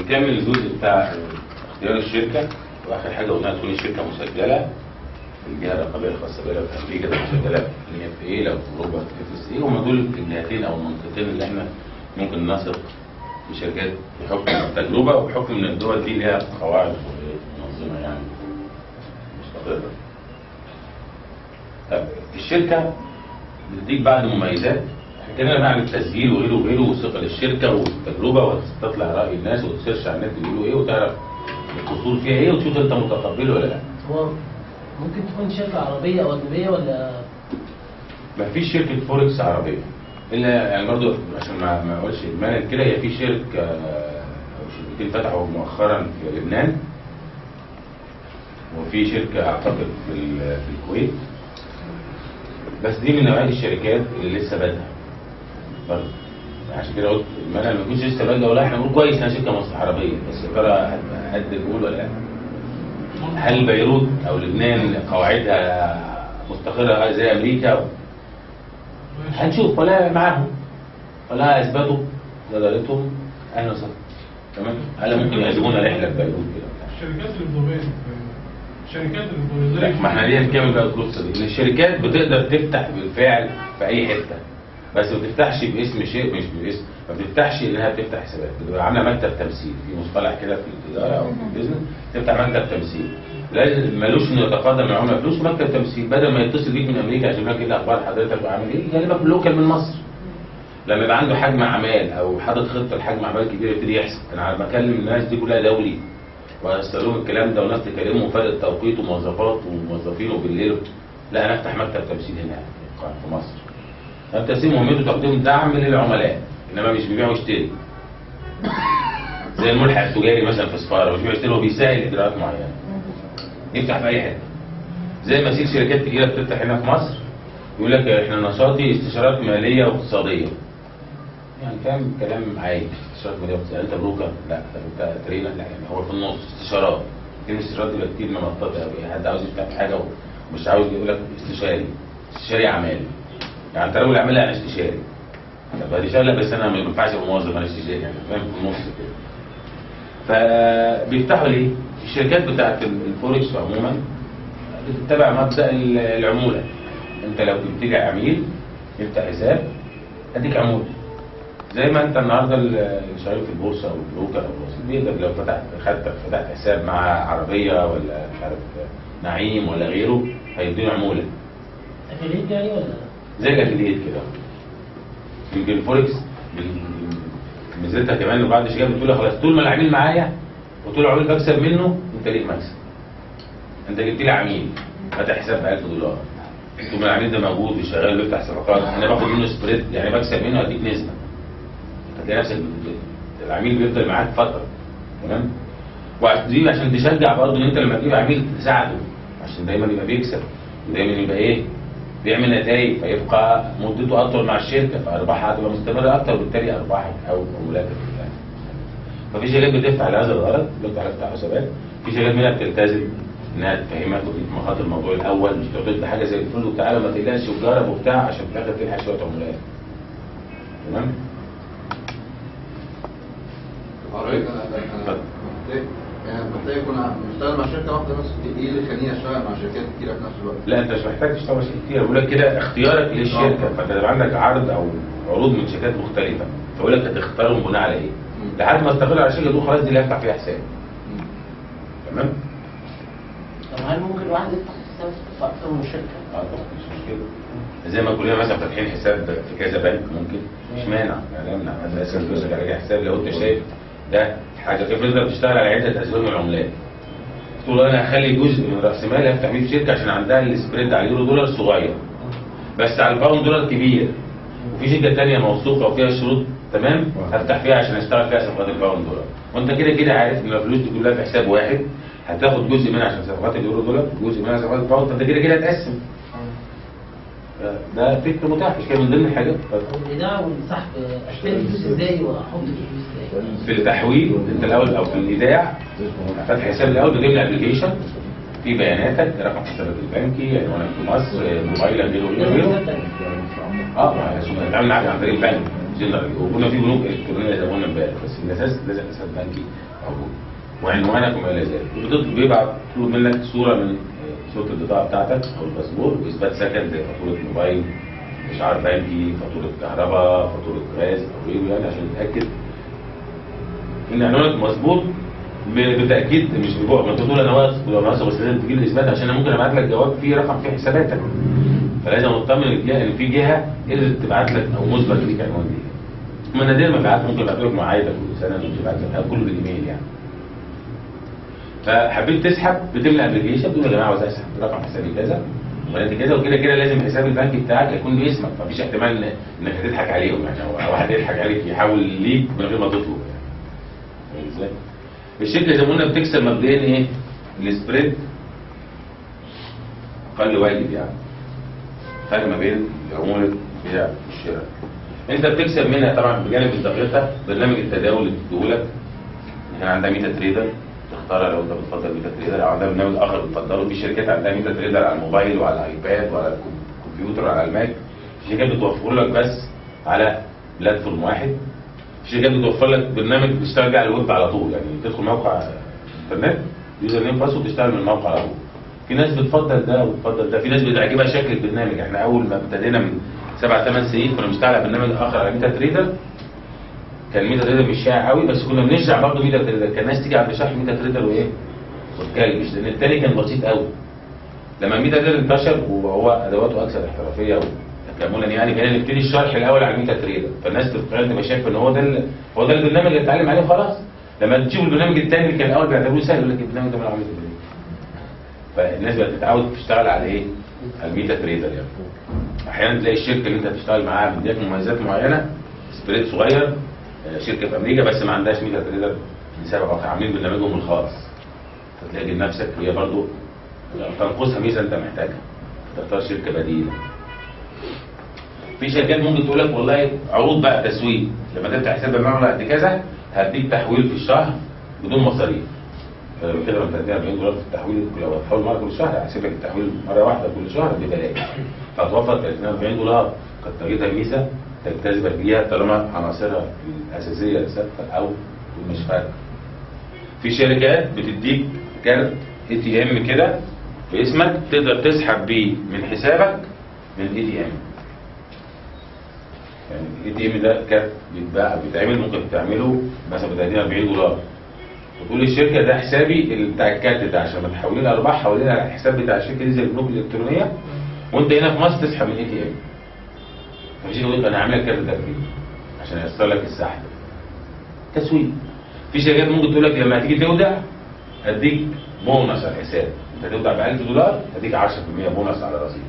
بتعمل الجزء بتاع اختيار الشركه واخر حاجه قلنا تكون الشركه مسجله في الجهه الرقابيه الخاصه بها في امريكا ده مسجله في الاف اي لو في اوروبا في اف اس اي هم دول الجهتين او المنطقتين اللي احنا ممكن نثق بشركات بحكم التجربه وبحكم ان الدول دي ليها قواعد منظمه يعني مستقره. طب الشركه بتديك بعض المميزات اتكلمنا بقى عن التسجيل وغيره وغيره وثقه للشركه والتجربه وتطلع راي الناس وتسيرش على النت بيقولوا ايه وتعرف القصور فيها ايه وتشوف انت متقبله ولا لا. هو ممكن تكون شركة عربية أو أجنبية ولا ما فيش شركه فوركس عربيه الا يعني برضو عشان ما ما اقولش اجمالا كده هي في شركه آه، او شركتين فتحوا مؤخرا في لبنان وفي شركه اعتقد في ال- في الكويت بس دي من نوعيه الشركات اللي لسه بادئه برضه عشان كده قلت ما انا ما كنتش لسه بادئه ولا احنا بنقول كويس انها شركه مصر عربيه بس يا ترى هت- قد القول ولا لا؟ هل بيروت او لبنان قواعدها مستقره زي امريكا هنشوف ولا معاهم ولا اثبتوا جدارتهم اهلا وسهلا تمام هل ممكن يعزمونا رحله في بيروت كده الشركات الإنضمامية شركات الإنضمامية لا، ما احنا ليه نكمل بقى القصه دي ان الشركات بتقدر تفتح بالفعل في اي حته بس ما بتفتحش باسم شيء مش باسم ما بتفتحش انها بتفتح حسابات بتبقى عامله مكتب تمثيل في مصطلح كده في التجاره او في البيزنس تفتح مكتب تمثيل لازم ملوش انه يتقاضى من العملاء فلوس مكتب تمثيل بدل ما يتصل بيك من امريكا عشان يقول لك ايه اخبار حضرتك وعامل ايه يجيبك لوكال من مصر لما يبقى عنده حجم اعمال او حاطط خطه لحجم اعمال كبير يبتدي يحسب انا على ما اكلم الناس دي كلها دولي وارسل لهم الكلام ده وناس تكلمهم فرق التوقيت وموظفات وموظفين وبالليل لا انا افتح مكتب تمثيل هنا في مصر التمثيل مهمته تقديم دعم للعملاء انما مش بيبيع ويشتري زي الملحق التجاري مثلا في سفاره مش بيبيع ويشتري هو بيسهل اجراءات معينه يفتح في اي حته زي ما في شركات كتيره بتفتح هنا في مصر يقول لك احنا نشاطي استشارات ماليه واقتصاديه يعني فاهم كلام عادي استشارات ماليه واقتصاديه انت بروكر لا طب انت ترينر لا يعني هو في النص استشارات كلمه استشارات دي بقى كتير منطقه قوي حد عاوز يفتح حاجه ومش عاوز يقول لك استشاري استشاري اعمال يعني انت راجل اعمال انا استشاري طب هذه شغله بس انا ما ينفعش ابقى موظف انا استشاري يعني فاهم في النص كده فبيفتحوا ليه؟ الشركات بتاعت الفوركس عموما بتتبع مبدا العموله انت لو بتيجي عميل يفتح حساب اديك عموله زي ما انت النهارده اللي شغال في البورصه او البروكر او الوسيط بيقدر لو فتح خدت فتحت حساب مع عربيه ولا مش عارف نعيم ولا غيره هيديله عموله أفليت يعني ولا زي الافليت كده يمكن الفوركس من- ميزتها كمان ان بعض الشركات بتقول لك خلاص طول ما العميل معايا وطول العميل بكسب منه انت ليك مكسب انت جبت لي عميل فتح حساب ب 1000 دولار طول ما العميل ده موجود وشغال ويفتح صفقات انا باخد منه سبريد يعني بكسب منه هديك نسبه هتلاقي نفسك بت- العميل بيفضل معاك فتره تمام ودي عشان تشجع برضه ان انت لما تجيب عميل تساعده عشان دايما يبقى بيكسب ودايما يبقى ايه بيعمل نتائج فيبقى مدته اطول مع الشركه فارباحها تبقى مستمره اكتر وبالتالي ارباحك او عمولاتك يعني. ففي شركات بتدفع لهذا الغرض بتدفع لفتح حسابات في شركات منها بتلتزم انها تفهمك وتديك مخاطر الموضوع الاول مش تقعد تدي حاجه زي الفل وتعالى ما تقلقش وتجرب وبتاع عشان في الاخر تلحق شويه عمولات تمام حضرتك انا انا محتاج يعني محتاج يكون بشتغل مع شركه واحده بس ايه اللي يخليني اشتغل مع شركات كتيره في نفس الوقت؟ لا انت مش محتاج تشتغل مع شركات كتير بقول لك كده اختيارك للشركه فانت يبقى عندك عرض او عروض من شركات مختلفه فاقول لك هتختارهم بناء على ايه؟ مم. لحد ما استقر على شركه تقول خلاص دي اللي هفتح فيها حساب تمام؟ طب هل ممكن واحد يفتح حساب في أكتر من شركة؟ اه طبعا مش مشكله زي ما كلنا مثلا فاتحين حساب في كذا بنك ممكن مش مانع يعني يمنع حد اساسا فلوسك على حساب لو انت شايف ده حاجه كيف تقدر تشتغل على عده اسباب من العملات تقول انا هخلي جزء من راس مالي افتح بيه في شركه عشان عندها السبريد على اليورو دولار صغير بس على الباوند دولار كبير وفي شركه ثانيه موثوقه وفيها شروط تمام هفتح فيها عشان اشتغل فيها صفقات الباوند دولار وانت كده كده عارف ان الفلوس دي كلها في حساب واحد هتاخد جزء منها عشان صفقات اليورو دولار جزء منها صفقات الباوند فانت كده كده هتقسم ده فكر متاح مش كده من ضمن الحاجات الإيداع والسحب أشتري فلوس إزاي وأحط فلوس إزاي؟ في التحويل انت الاول او في الايداع فتح حساب الاول بتجيب لي ابلكيشن في بياناتك رقم حسابك البنكي عنوانك في مصر موبايلك غيره غيره غيره اه عشان نتعامل معاك عن طريق البنك جنرال وكنا في بنوك الكترونيه زي ما قلنا امبارح بس في الاساس لازم حساب بنكي موجود وعنوانك وما الى ذلك وبتطلب بيبعت يطلب منك صوره من آه، صوره البطاقه بتاعتك او الباسبور واثبات سكن زي فاتوره موبايل اشعار بنكي فاتوره كهرباء فاتوره غاز او غيره يعني عشان تتاكد ان عنوانك مظبوط ب- بالتاكيد مش بجوع ما انت تقول انا واثق ولا واثق بس لازم تجيب الاثبات عشان انا ممكن ابعت لك جواب فيه رقم فيه حساباتك فلازم اطمن الجهه ان في جهه قدرت تبعت لك او مثبت ليك عنوان دي من نادر ما بعت ممكن ابعت لك معايده كل سنه ممكن ابعت لك أو كله بالايميل يعني فحبيت تسحب بتملى ابلكيشن تقول يا جماعه عاوز اسحب رقم حسابي كذا وبعدين كذا وكده كده لازم حساب البنك بتاعك يكون باسمك مفيش احتمال إن- انك هتضحك عليهم يعني او واحد يضحك عليك يحاول ليك من غير ما تطلب يعني فاهم ازاي؟ الشركه زي ما قلنا بتكسب مبدئيا ايه؟ السبريد اقل واجب يعني فرق ما بين عمولة البيع والشراء انت بتكسب منها طبعا بجانب الدقيقة برنامج التداول اللي بتديهولك احنا عندها ميتا تريدر تختارها لو انت بتفضل ميتا تريدر او عندها برنامج اخر بتفضله في شركات عندها ميتا تريدر على الموبايل وعلى الايباد وعلى الكمبيوتر وعلى الماك في شركات بتوفر لك بس على بلاتفورم واحد في شركات بتوفر لك برنامج بيشتغل بيه على الويب على طول يعني تدخل موقع انترنت يوزر نيم باسورد تشتغل من الموقع على طول في ناس بتفضل ده وبتفضل ده في ناس بتعجبها شكل البرنامج احنا اول ما ابتدينا من سبع ثمان سنين كنا بنشتغل على برنامج اخر على ميتا تريدر كان ميتا تريدر مش شائع قوي بس كنا بنشرح برضه ميتا تريدر كان الناس تيجي عند شرح ميتا تريدر وايه وتكلمش لان التاني كان بسيط قوي لما ميتا تريدر انتشر وهو ادواته اكثر احترافيه وتكاملا يعني بقينا نبتدي الشرح الاول على ميتا تريدر فالناس تتخيل تبقى شايفه ان هو ده ال- هو ده البرنامج اللي اتعلم عليه خلاص لما تشوف البرنامج الثاني اللي كان الاول بيعتبروه سهل يقول لك البرنامج ده من عمليه البرنامج فالناس بقت تتعود تشتغل على ايه؟ على الميتا تريدر يعني احيانا تلاقي الشركه اللي انت هتشتغل معاها مديك مميزات معينه سبريد صغير آه، شركه في امريكا بس ما عندهاش ميتا تريدر لسبب او عاملين برنامجهم الخاص فتلاقي نفسك هي برضو تنقصها ميزه انت محتاجها تختار شركه بديله في شركات ممكن تقول لك والله عروض بقى تسويق لما تفتح حساب بمبلغ قد كذا هديك تحويل في الشهر بدون مصاريف فلو كده لما تديها 40 دولار في التحويل لو هتحول مره كل شهر هحسب لك التحويل مره واحده كل شهر ببلاش فهتوفر 30 40 دولار قد تجدها ميزه تجتذبك بيها طالما عناصرها الاساسيه ثابته او مش فارقه في شركات بتديك كارت اي تي ام كده باسمك تقدر تسحب بيه من حسابك من الاي تي ام يعني الاي تي ام ده كارت بيتباع بيتعمل ممكن تعمله مثلا ب 30 40 دولار وتقول للشركه ده حسابي اللي بتاع الكارت ده عشان ما تحولي لي ارباح حولي لي على الحساب بتاع الشركه دي زي البنوك الالكترونيه وانت هنا في مصر تسحب من الاي تي ام فمش يقول لك انا هعمل لك كارت ده كده عشان ييسر لك السحب تسويق في شركات ممكن تقول لك لما تيجي تودع هديك بونص على الحساب انت تودع ب 1000 دولار هديك 10% بونص على رصيدك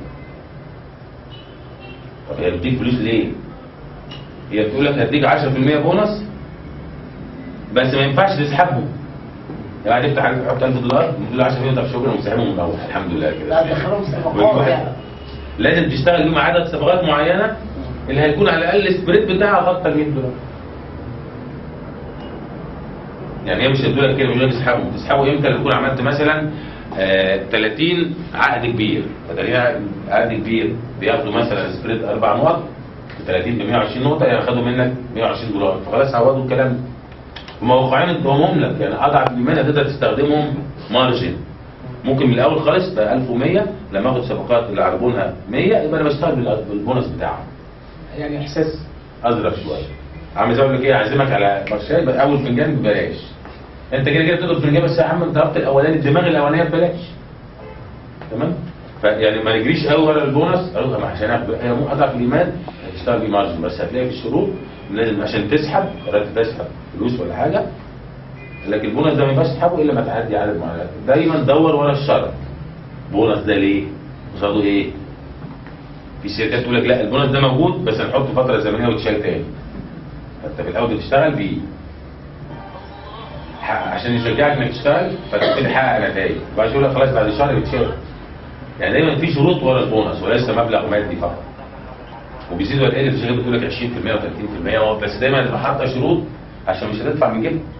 طب هي بتديك فلوس ليه؟ هي بتقول لك هديك 10% بونص بس ما ينفعش تسحبه يعني تفتح عليك تحط 1000 دولار تقول 10% طب شكرا وتسحبهم وتروح الحمد لله كده لا دخلهم صفقات والواحد- يعني لازم تشتغل يوم عدد صفقات معينه اللي هيكون على الاقل السبريد بتاعها غطى ال 100 دولار يعني هي مش هتقول لك كده مش هتقول لك تسحبه تسحبه امتى لما تكون عملت مثلا آه 30 عقد كبير ف 30 عقد كبير بياخدوا مثلا سبريد اربع نقط 30 ب 120 نقطه يعني خدوا منك 120 دولار فخلاص عوضوا الكلام ده وموقعين ادوهم لك يعني اضعف الايمان هتقدر تستخدمهم مارجن ممكن من الاول خالص ب 1100 لما اخد صفقات اللي عربونها 100 يبقى انا بشتغل بال- بالبونص بتاعهم يعني احساس اظرف شويه عامل زي اقول لك ايه اعزمك على مرشاي يبقى اول فنجان ببلاش انت كده كده تطلب فنجان بس يا عم انت طلبت الاولاني الدماغ الاولانيه ببلاش تمام فيعني ما نجريش قوي ورا البونص اروح ما عشان اخد هي مو اضعف الايمان هتشتغل بيه مارجن بس هتلاقي في الشروط لازم عشان تسحب قررت تسحب فلوس ولا حاجه لكن البونص ده ما ينفعش تسحبه الا ما تعدي عدد معين دايما دور ورا الشرط بونص ده ليه؟ قصاده ايه؟ في شركات تقول لك لا البونص ده موجود بس هنحطه فتره زمنيه ويتشال تاني فانت في الاول بتشتغل بيه ح- عشان يشجعك انك تشتغل فتبتدي تحقق نتائج وبعد يقول لك خلاص بعد شهر بيتشال يعني دايما في شروط ورا البونص وليس مبلغ مادي فقط وبيزيد ولا يقل في شركات بتقول لك 20% و30% بس دايما تبقى حاطه شروط عشان مش هتدفع من جيبك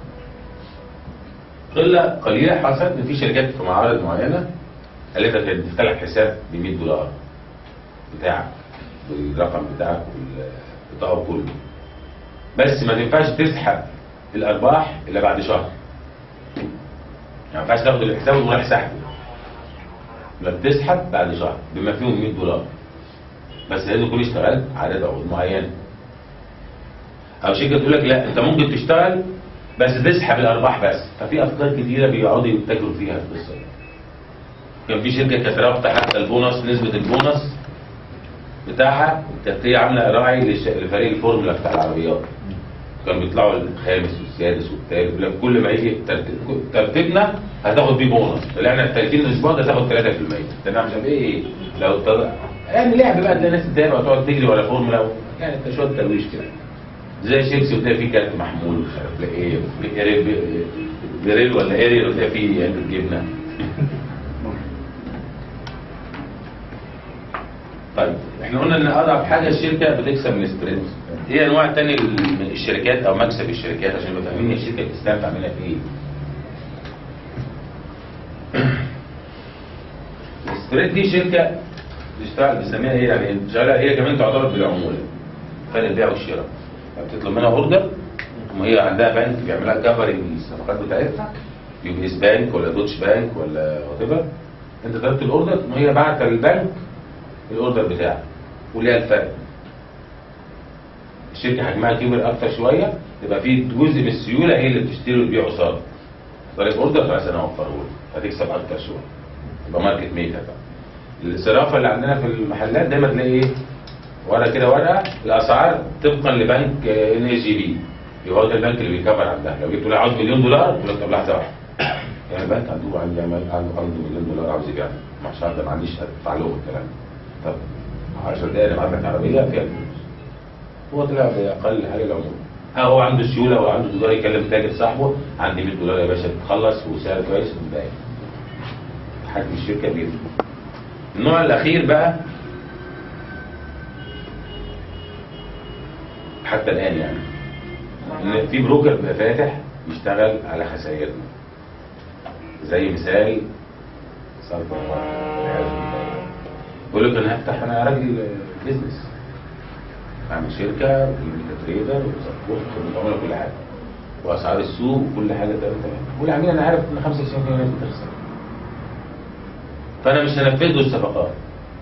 قله قليله حصلت ان في شركات في معارض معينه قالت لك تفتح لك حساب ب 100 دولار بتاعك بالرقم بتاعك وال- بتاعه كله بس ما تنفعش تسحب الارباح الا بعد شهر يعني ما ينفعش تاخد الحساب وتروح سحبه لا بتسحب بعد شهر بما فيهم 100 دولار بس لازم تكون اشتغلت عدد عقود معينه او شركه تقول لك لا انت ممكن تشتغل بس تسحب الارباح بس ففي افكار كتيره بيقعدوا يتاجروا فيها في القصه دي. كان في شركه كانت رابطه حتى البونص نسبه البونص بتاعها كانت هي عامله راعي للش- لفريق الفورمولا بتاع العربيات كانوا بيطلعوا الخامس والسادس والثالث يقول لك كل ما يجي ترتيب- ترتيبنا هتاخد بيه بونص طلعنا ال 30 اسبوع ده تاخد 3% ده مش عارف ايه لو طلع يعني لعب بقى تلاقي ناس تتابع وتقعد تجري ورا فورمولا يعني انت شويه ترويج كده زي شيبسي وتلاقي فيه كارت محمول مش عارف لا ايه إيريل- بيريل ولا ايريل وتلاقي فيه علبه جبنه طيب احنا قلنا ان اضعف حاجه الشركه بتكسب من السبريد ايه انواع تاني من الشركات او مكسب الشركات عشان نبقى فاهمين الشركه بتستنفع منها في ايه السبريد دي شركه بتشتغل بنسميها ايه يعني شغاله هي كمان تعتبر بالعموله فرق البيع والشراء يعني بتطلب منها اوردر وهي عندها بنك بيعمل لها كفرنج للصفقات بتاعتها يو بي اس بانك ولا دوتش بانك ولا وات انت طلبت الاوردر وهي بعت للبنك الاوردر بتاعك وليها الفرق الشركه حجمها كبر اكتر شويه يبقى في جزء من السيوله هي اللي بتشتري وتبيع قصاد طالب اوردر خلاص انا اوفره لك هتكسب اكتر شويه يبقى ماركت ميكر بقى الصرافه اللي عندنا في المحلات دايما تلاقي ايه ورقه كده ورقه الاسعار طبقا لبنك ان اس جي بي يبقى هو ده البنك اللي بيكفر عندها لو جبت له عاوز مليون دولار يقول لك طب لحظه واحده يعني البنك عنده عنده عنده عنده مليون دولار عاوز يبيع مش عارف ده ما عنديش هدفع له الكلام ده. طب 10 دقايق انا معاك عربيه فيها الفلوس هو طلع باقل حاجه العموم اه هو عنده سيوله وعنده دولار يكلم تاجر صاحبه عندي 100 دولار يا باشا تخلص وسعر كويس وتبيع حجم الشركه بيفرق النوع الاخير بقى حتى الان يعني ان في بروكر بيبقى فاتح يشتغل على خسائرنا زي مثال صرف والعياذ بالله يقول لك انا هفتح انا راجل بيزنس اعمل شركه وكلينيكا تريدر وسبورت خدمه عملاء كل حاجه واسعار السوق وكل حاجه تمام تمام والعميل انا عارف ان 95% الناس بتخسر فانا مش هنفذ له الصفقات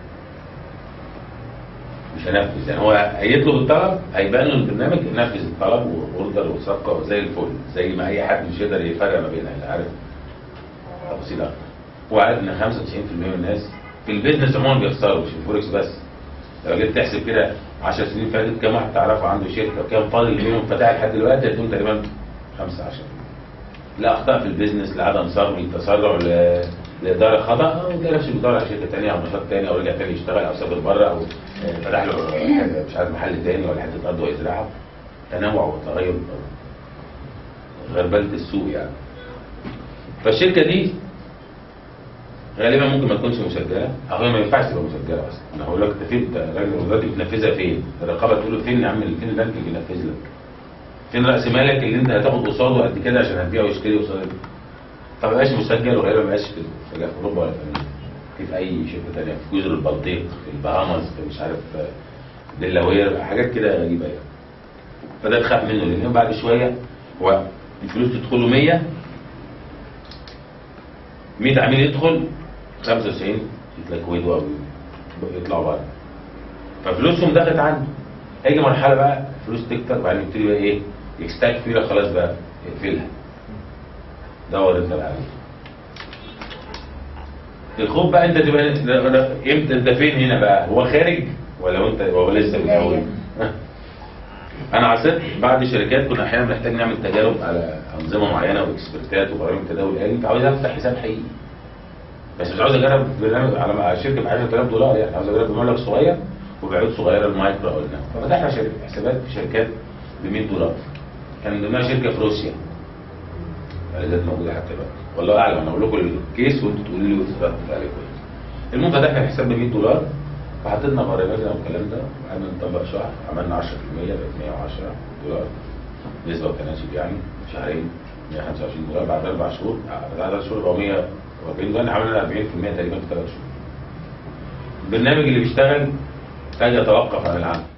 مش هنفذ يعني هو هيطلب الطلب هيبان له البرنامج نفذ الطلب واوردر وصفقه زي الفل زي ما اي حد مش يقدر يفرق ما بينها اللي عارف تفاصيل اكتر هو عارف ان 95% من الناس في البيزنس عموما بيخسروا مش في الفوركس بس لو جيت تحسب كده 10 سنين فاتت كام واحد تعرفه عنده شركه وكام فاضل منهم فتح لحد دلوقتي هتكون تقريبا 15 لا اخطاء في البيزنس لعدم صرف لتسرع ل- لاداره خطا وتلاقي نفسه بيدور على شركه ثانيه او نشاط ثاني او رجع ثاني يشتغل او سافر بره او آه، فتح له حاجة- مش عارف محل ثاني ولا حته ارض ويزرعها تنوع وتغير غربله السوق يعني فالشركه دي غالبا ممكن ما تكونش مسجله او هي ما ينفعش تبقى مسجله اصلا انا هقول لك انت فين انت الراجل دلوقتي بتنفذها فين؟ الرقابه تقول له فين يا عم فين البنك اللي بينفذ لك؟ فين راس مالك اللي انت هتاخد قصاده قد كده عشان هتبيع ويشتري قصاد فما بقاش مسجل وغالبا ما بقاش في في لا في اوروبا ولا في امريكا في في اي شركه ثانيه في جزر البلطيق في البهامز في مش عارف آه، دلاوير حاجات كده غريبه يعني فده تخاف منه لان بعد شويه هو الفلوس تدخل له 100 100 عميل يدخل 95 يتلكودوا او يطلعوا بره ففلوسهم دخلت عنده هيجي مرحله بقى فلوس تكتر وبعدين يبتدي بقى ايه يكستاك فيها خلاص بقى يقفلها دور انت بقى الخوف بقى انت تبقى امتى انت فين هنا بقى هو خارج ولا انت هو لسه من الاول انا عاصرت بعد شركات كنا احيانا بنحتاج نعمل تجارب على انظمه معينه واكسبرتات وبرامج تداول آلي فعاوز افتح حساب حقيقي بس مش عاوز اجرب برنامج على على شركه ب 10000 دولار يعني عاوز اجرب بمبلغ صغير وبعيود صغيره المايكرو او النانو ففتحنا شركة حسابات في شركات ب 100 دولار كان من ضمنها شركه في روسيا لا زالت موجوده حتى دلوقتي والله اعلم انا اقول لكم الكيس وانتوا تقولوا لي وتثبتوا عليه كويس المهم فتحنا الحساب ب 100 دولار فحطينا برنامجنا والكلام ده وقعدنا نطبق شهر عملنا 10% بقت 110 دولار نسبه وتناسب يعني شهرين 125 دولار بعد اربع شهور بعد اربع شهور بقى 140 دولار عملنا 40% تقريبا في ثلاث شهور البرنامج اللي بيشتغل محتاج يتوقف عن العمل